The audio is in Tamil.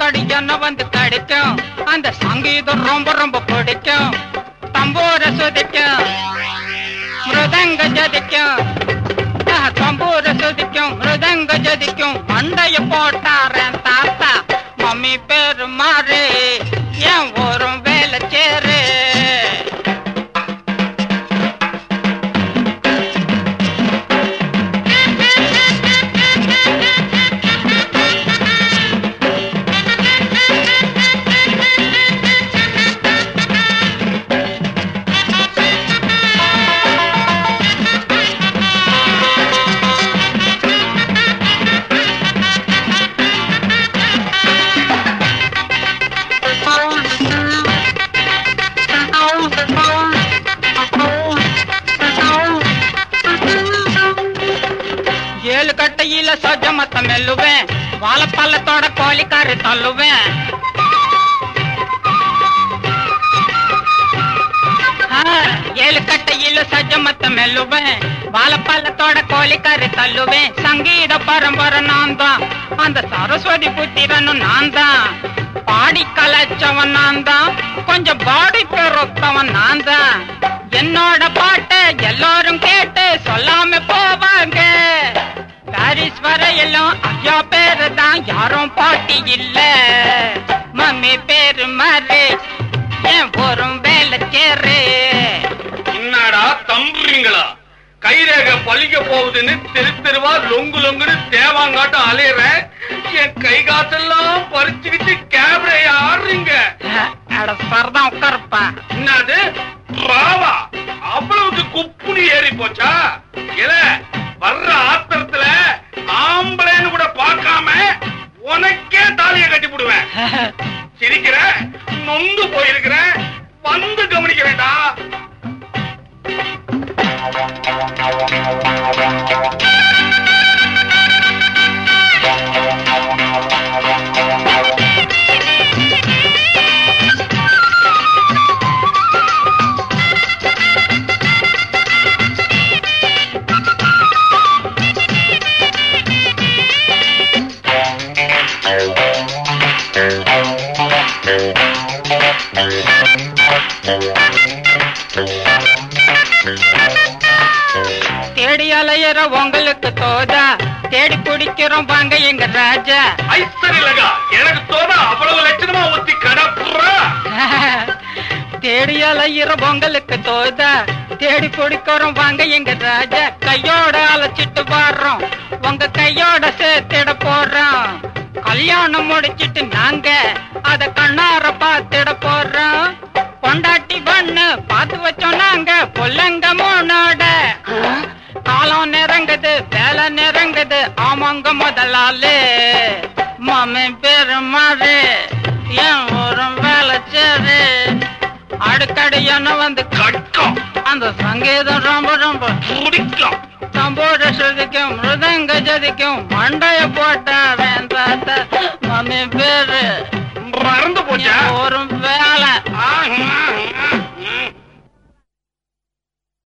அடிக்கடி என்ன வந்து கடிக்கும் அந்த சங்கீதம் ரொம்ப ரொம்ப பிடிக்கும் தம்பூர சுதிக்கும் மிருதங்க ஜதிக்கும் ஆஹ், தம்பூர சுதிக்கும் மிருதங்க ஜதிக்கும் மண்டைய போட்டாரன் தாத்தா மம்மி பேரு மாறு என் ஊரும் வேலை சேரு ஏழு கட்டையில சொஜ மத்தம் மெல்லுவேன் வாழைப்பள்ளத்தோட கோழிக்காரு தள்ளுவேன் ஆ, ஏழு கட்டையில சஜ மத்தம் மெல்லுவேன் வாழைப்பள்ளத்தோட கோழிக்காரு தள்ளுவேன் சங்கீத பரம்பரை நான் தான் அந்த சரஸ்வதி புத்திரனும் நான் தான் பாடி கலைச்சவன் நான் தான் கொஞ்சம் பாடி பெருத்தவன் நான் தான் என்னோட பாட்டை எல்லாரும் கேட்டு சொல்லாம போவாங்க பாரிஸ் வரையிலும் ஐயா பேரு தான் யாரும் பாட்டி இல்ல மம்மி பேரு மாறு என் ஊரும் வேலை சேரு என்னடா தம்புறீங்களா கைரேக பழிக்க போகுதுன்னு தெரு தெருவா லொங்கு லொங்குன்னு தேவாங்காட்டம் அலையற என் கை காசெல்லாம் பறிச்சுக்கிட்டு கேமரா ஆடுறீங்க அட சரதான் உட்காருப்பா என்னது ராவா அவ்வளவுக்கு குப்புனி ஏறி போச்சா இல்ல வர்ற ஆத்திரத்துல ஆம்பளைன்னு கூட பார்க்காம உனக்கே தாலியை கட்டி போடுவேன் சிரிக்கிற நொந்து போயிருக்கிற வந்து கவனிக்கிறேன்டா தேடி அலையிற உங்களுக்கு தோதா தேடி பிடிக்கிறோம் வாங்க எங்க ராஜா ஐஸ்வர்யலகா எனக்கு தோதா அவ்வளவு லட்சணமா ஊத்தி கடப்புறா தேடி அலையிற உங்களுக்கு தோதா தேடி பிடிக்கிறோம் வாங்க எங்க ராஜா கையோட அழைச்சிட்டு வர்றோம் உங்க கையோட சேர்த்திட போறோம் கல்யாணம் முடிச்சிட்டு நாங்க அத கண்ணார பாத்திட போறோம் பொண்டாட்டி பண்ணு பார்த்து வச்சோம் நாங்க பொல்லங்க மூணோட காலம் நெருங்குது வேலை நெருங்குது ஆமாங்க முதலாளி மாமன் பேரு மாறு என் ஊரும் வேலை சேரு அடுக்கடி என்ன வந்து கட்டம் அந்த சங்கீதம் ரொம்ப ரொம்ப முடிக்கும் தம்போட சுதிக்கும் மிருதங்க ஜதிக்கும் மண்டைய போட்டாரன் தாத்தா மம்மி பேரு மறந்து போச்சா என் ஊரும் வேலை ஆஹ், ஆஹ்.